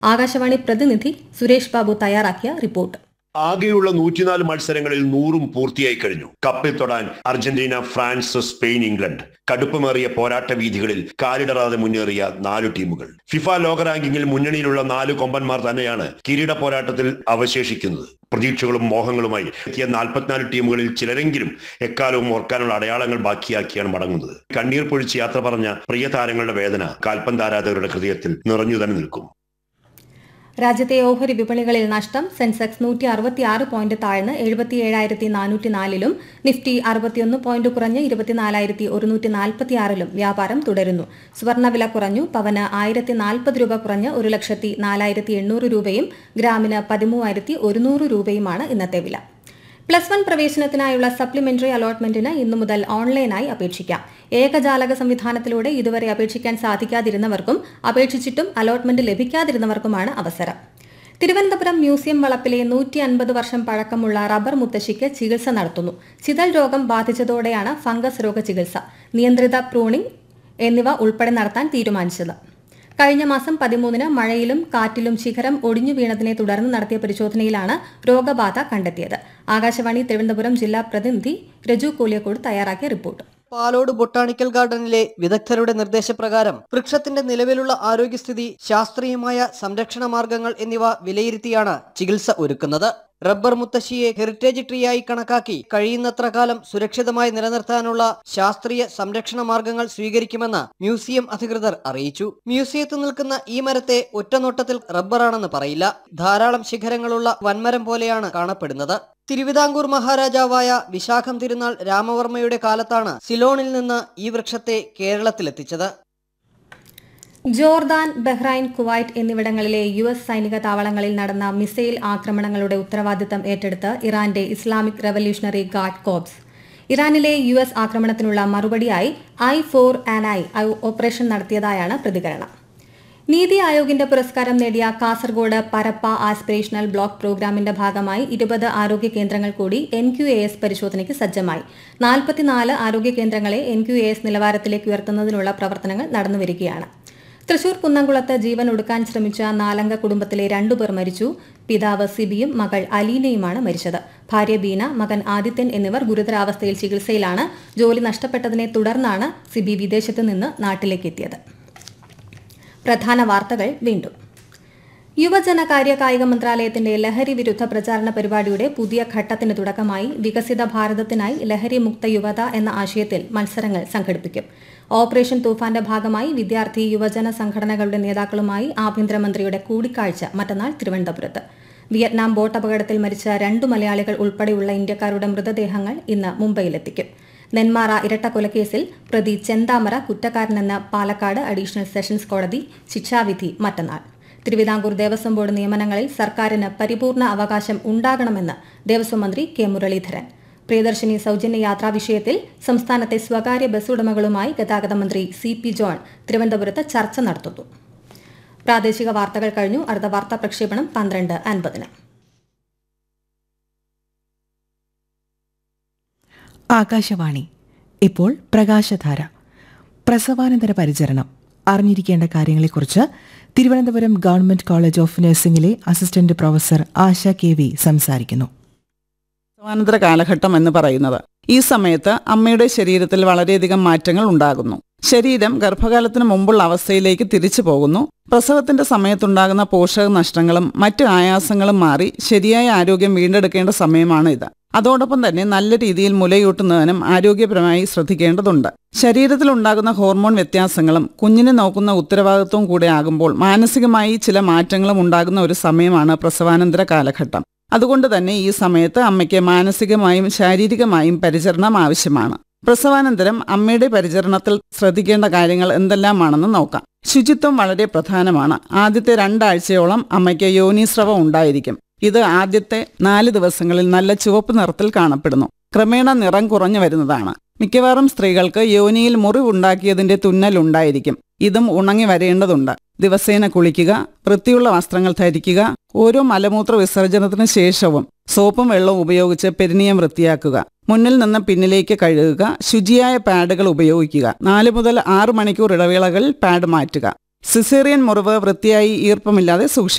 ആകാശവാണി പ്രതിനിധി സുരേഷ് ബാബു തയ്യാറാക്കിയ റിപ്പോർട്ട് ആകെയുള്ള നൂറ്റിനാല് മത്സരങ്ങളിൽ നൂറും പൂർത്തിയായി കഴിഞ്ഞു കപ്പിൽ തൊടാൻ അർജന്റീന ഫ്രാൻസ് സ്പെയിൻ ഇംഗ്ലണ്ട് കടുപ്പമേറിയ പോരാട്ട വീഥികളിൽ കാലിടറാതെ മുന്നേറിയ നാലു ടീമുകൾ ഫിഫ ലോക റാങ്കിങ്ങിൽ മുന്നണിയിലുള്ള നാല് കൊമ്പന്മാർ തന്നെയാണ് കിരീട പോരാട്ടത്തിൽ അവശേഷിക്കുന്നത് പ്രതീക്ഷകളും മോഹങ്ങളുമായി എത്തിയ നാൽപ്പത്തിനാല് ടീമുകളിൽ ചിലരെങ്കിലും എക്കാലവും ഓർക്കാനുള്ള അടയാളങ്ങൾ ബാക്കിയാക്കിയാണ് മടങ്ങുന്നത് കണ്ണീർ പൊഴിച്ച് യാത്ര പറഞ്ഞ പ്രിയ താരങ്ങളുടെ വേദന കാൽപന്ത് ആരാധകരുടെ ഹൃദയത്തിൽ നിറഞ്ഞു തന്നെ നിൽക്കും രാജ്യത്തെ ഓഹരി വിപണികളിൽ നഷ്ടം സെൻസെക്സ് നൂറ്റി അറുപത്തിയാറ് പോയിന്റ് താഴ്ന്ന് എഴുപത്തി ഏഴായിരത്തി നാനൂറ്റി നാലിലും നിഫ്റ്റി അറുപത്തിയൊന്ന് പോയിന്റ് കുറഞ്ഞ് ഇരുപത്തിനാലായിരത്തി ഒരുന്നൂറ്റി നാൽപ്പത്തിയാറിലും വ്യാപാരം തുടരുന്നു സ്വർണ്ണവില കുറഞ്ഞു പവന് ആയിരത്തി നാൽപ്പത് രൂപ കുറഞ്ഞ് ഒരു ലക്ഷത്തി നാലായിരത്തി എണ്ണൂറ് രൂപയും ഗ്രാമിന് പതിമൂവായിരത്തി ഒരുന്നൂറ് രൂപയുമാണ് ഇന്നത്തെ വില പ്ലസ് വൺ പ്രവേശനത്തിനായുള്ള സപ്ലിമെന്ററി അലോട്ട്മെന്റിന് ഇന്നു മുതൽ ഓൺലൈനായി അപേക്ഷിക്കാം ഏകജാലക സംവിധാനത്തിലൂടെ ഇതുവരെ അപേക്ഷിക്കാൻ സാധിക്കാതിരുന്നവർക്കും അപേക്ഷിച്ചിട്ടും അലോട്ട്മെന്റ് ലഭിക്കാതിരുന്നവർക്കുമാണ് അവസരം തിരുവനന്തപുരം മ്യൂസിയം വളപ്പിലെ നൂറ്റി അൻപത് വർഷം പഴക്കമുള്ള റബ്ബർ മുത്തശ്ശിക്ക് ചികിത്സ നടത്തുന്നു ചിതൽ രോഗം ബാധിച്ചതോടെയാണ് ഫംഗസ് രോഗ ചികിത്സ നിയന്ത്രിത പ്രൂണിംഗ് എന്നിവ ഉൾപ്പെടെ നടത്താൻ തീരുമാനിച്ചത് കഴിഞ്ഞ മാസം പതിമൂന്നിന് മഴയിലും കാറ്റിലും ശിഖരം ഒടിഞ്ഞു വീണതിനെ തുടർന്ന് നടത്തിയ പരിശോധനയിലാണ് രോഗബാധ കണ്ടെത്തിയത് ആകാശവാണി തിരുവനന്തപുരം ജില്ലാ പ്രതിനിധി രജു കോലിയക്കോട് തയ്യാറാക്കിയ റിപ്പോർട്ട് പാലോട് ബൊട്ടാണിക്കൽ ഗാർഡനിലെ വിദഗ്ധരുടെ നിർദ്ദേശപ്രകാരം വൃക്ഷത്തിന്റെ നിലവിലുള്ള ആരോഗ്യസ്ഥിതി ശാസ്ത്രീയമായ സംരക്ഷണ മാർഗങ്ങൾ എന്നിവ വിലയിരുത്തിയാണ് ചികിത്സ ഒരുക്കുന്നത് റബ്ബർ മുത്തശ്ശിയെ ഹെറിറ്റേജ് ട്രീയായി കണക്കാക്കി കഴിയുന്നത്ര കാലം സുരക്ഷിതമായി നിലനിർത്താനുള്ള ശാസ്ത്രീയ സംരക്ഷണ മാർഗങ്ങൾ സ്വീകരിക്കുമെന്ന് മ്യൂസിയം അധികൃതർ അറിയിച്ചു മ്യൂസിയത്തിൽ നിൽക്കുന്ന ഈ മരത്തെ ഒറ്റനോട്ടത്തിൽ റബ്ബറാണെന്ന് പറയില്ല ധാരാളം ശിഖരങ്ങളുള്ള വൻമരം പോലെയാണ് കാണപ്പെടുന്നത് തിരുവിതാംകൂർ മഹാരാജാവായ വിശാഖം തിരുനാൾ രാമവർമ്മയുടെ കാലത്താണ് സിലോണിൽ നിന്ന് ഈ വൃക്ഷത്തെ കേരളത്തിലെത്തിച്ചത് ജോർദാൻ ബഹ്റൈൻ കുവൈറ്റ് എന്നിവിടങ്ങളിലെ യു എസ് സൈനിക താവളങ്ങളിൽ നടന്ന മിസൈൽ ആക്രമണങ്ങളുടെ ഉത്തരവാദിത്തം ഏറ്റെടുത്ത് ഇറാന്റെ ഇസ്ലാമിക് റവല്യൂഷണറി ഗാർഡ് കോപ്സ് ഇറാനിലെ യു എസ് ആക്രമണത്തിനുള്ള മറുപടിയായി eye for an eye operation നടത്തിയതായാണ് പ്രതികരണം നീതി ആയോഗിന്റെ പുരസ്കാരം നേടിയ കാസർഗോഡ് പരപ്പ ആസ്പിറേഷണൽ ബ്ലോക്ക് പ്രോഗ്രാമിന്റെ ഭാഗമായി ഇരുപത് ആരോഗ്യ കേന്ദ്രങ്ങൾ കൂടി എൻ ക്യു എ എസ് പരിശോധനയ്ക്ക് സജ്ജമായി നാൽപ്പത്തിനാല് ആരോഗ്യ കേന്ദ്രങ്ങളെ എൻ ക്യു എ എസ് നിലവാരത്തിലേക്ക് ഉയർത്തുന്നതിനുള്ള പ്രവർത്തനങ്ങൾ നടന്നുവരികയാണ് തൃശൂർ കുന്നംകുളത്ത് ജീവൻ ഒടുക്കാൻ ശ്രമിച്ച നാലംഗ കുടുംബത്തിലെ രണ്ടുപേർ മരിച്ചു പിതാവ് സിബിയും മകൾ അലീനയുമാണ് മരിച്ചത് ഭാര്യ ബീന മകൻ ആദിത്യൻ എന്നിവർ ഗുരുതരാവസ്ഥയിൽ ചികിത്സയിലാണ് ജോലി നഷ്ടപ്പെട്ടതിനെ തുടർന്നാണ് സിബി വിദേശത്ത് നിന്ന് നാട്ടിലേക്കെത്തിയത് പ്രധാന വാർത്തകൾ വീണ്ടും യുവജനകാര്യ കായിക മന്ത്രാലയത്തിന്റെ ലഹരി വിരുദ്ധ പ്രചാരണ പരിപാടിയുടെ പുതിയ ഘട്ടത്തിന് തുടക്കമായി വികസിത ഭാരതത്തിനായി ലഹരി മുക്ത യുവത എന്ന ആശയത്തിൽ മത്സരങ്ങൾ സംഘടിപ്പിക്കും ഓപ്പറേഷൻ തൂഫാന്റെ ഭാഗമായി വിദ്യാർത്ഥി യുവജന സംഘടനകളുടെ നേതാക്കളുമായി ആഭ്യന്തരമന്ത്രിയുടെ കൂടിക്കാഴ്ച മറ്റന്നാൾ തിരുവനന്തപുരത്ത് വിയറ്റ്നാം ബോട്ട് അപകടത്തിൽ മരിച്ച രണ്ടു മലയാളികൾ ഉൾപ്പെടെയുള്ള ഇന്ത്യക്കാരുടെ മൃതദേഹങ്ങൾ ഇന്ന് മുംബൈയിലെത്തിക്കും നെന്മാറ ഇരട്ടക്കൊലക്കേസിൽ പ്രതി ചെന്താമര കുറ്റക്കാരനെന്ന് പാലക്കാട് അഡീഷണൽ സെഷൻസ് കോടതി ശിക്ഷാവിധി മറ്റന്നാൾ തിരുവിതാംകൂർ ദേവസ്വം ബോർഡ് നിയമനങ്ങളിൽ സർക്കാരിന് പരിപൂർണ അവകാശം ഉണ്ടാകണമെന്ന് ദേവസ്വം മന്ത്രി കെ മുരളീധരൻ പ്രിയദർശിനി സൗജന്യ യാത്രാ വിഷയത്തിൽ സംസ്ഥാനത്തെ സ്വകാര്യ ബസ് ഉടമകളുമായി ഗതാഗത മന്ത്രി സി പി ജോൺ തിരുവനന്തപുരത്ത് ചർച്ച നടത്തുന്നു പ്രാദേശിക വാർത്തകൾ കഴിഞ്ഞു അടുത്ത വാർത്താ പ്രക്ഷേപണം പന്ത്രണ്ട് അൻപതിന് ആകാശവാണി ഇപ്പോൾ പ്രകാശധാര പ്രസവാനന്തര പരിചരണം അറിഞ്ഞിരിക്കേണ്ട കാര്യങ്ങളെക്കുറിച്ച് തിരുവനന്തപുരം ഗവൺമെന്റ് കോളേജ് ഓഫ് നഴ്സിംഗിലെ assistant professor Asha K V സംസാരിക്കുന്നു പ്രസവാനന്തര കാലഘട്ടം എന്ന് പറയുന്നത് ഈ സമയത്ത് അമ്മയുടെ ശരീരത്തിൽ വളരെയധികം മാറ്റങ്ങൾ ഉണ്ടാകുന്നു ശരീരം ഗർഭകാലത്തിന് മുമ്പുള്ള അവസ്ഥയിലേക്ക് തിരിച്ചു പോകുന്നു പ്രസവത്തിന്റെ സമയത്തുണ്ടാകുന്ന പോഷക നഷ്ടങ്ങളും മറ്റ് ആയാസങ്ങളും മാറി ശരിയായ ആരോഗ്യം വീണ്ടെടുക്കേണ്ട സമയമാണ് ഇത് അതോടൊപ്പം തന്നെ നല്ല രീതിയിൽ മുലയൂട്ടുന്നതിനും ആരോഗ്യപരമായി ശ്രദ്ധിക്കേണ്ടതുണ്ട് ശരീരത്തിൽ ഉണ്ടാകുന്ന ഹോർമോൺ വ്യത്യാസങ്ങളും കുഞ്ഞിനെ നോക്കുന്ന ഉത്തരവാദിത്വവും കൂടെ ആകുമ്പോൾ മാനസികമായി ചില മാറ്റങ്ങളും ഉണ്ടാകുന്ന ഒരു സമയമാണ് പ്രസവാനന്തര കാലഘട്ടം അതുകൊണ്ട് തന്നെ ഈ സമയത്ത് അമ്മയ്ക്ക് മാനസികമായും ശാരീരികമായും പരിചരണം ആവശ്യമാണ് പ്രസവാനന്തരം അമ്മയുടെ പരിചരണത്തിൽ ശ്രദ്ധിക്കേണ്ട കാര്യങ്ങൾ എന്തെല്ലാമാണെന്ന് നോക്കാം ശുചിത്വം വളരെ പ്രധാനമാണ് ആദ്യത്തെ രണ്ടാഴ്ചയോളം അമ്മയ്ക്ക് യോനീസ്രവം ഉണ്ടായിരിക്കും ഇത് ആദ്യത്തെ നാല് ദിവസങ്ങളിൽ നല്ല ചുവപ്പ് നിറത്തിൽ കാണപ്പെടുന്നു ക്രമേണ നിറം കുറഞ്ഞു വരുന്നതാണ് മിക്കവാറും സ്ത്രീകൾക്ക് യോനിയിൽ മുറിവുണ്ടാക്കിയതിന്റെ തുന്നൽ ഉണ്ടായിരിക്കും ഇതും ഉണങ്ങി വരേണ്ടതുണ്ട് ദിവസേന കുളിക്കുക വൃത്തിയുള്ള വസ്ത്രങ്ങൾ ധരിക്കുക ഓരോ മലമൂത്ര വിസർജനത്തിന് ശേഷവും സോപ്പും വെള്ളവും ഉപയോഗിച്ച് പെരിനിയം വൃത്തിയാക്കുക മുന്നിൽ നിന്ന് പിന്നിലേക്ക് കഴുകുക ശുചിയായ പാഡുകൾ ഉപയോഗിക്കുക നാല് മുതൽ ആറ് മണിക്കൂർ ഇടവേളകളിൽ പാഡ് മാറ്റുക സിസേറിയൻ മുറിവ് വൃത്തിയായി ഈർപ്പമില്ലാതെ സൂക്ഷിക്കും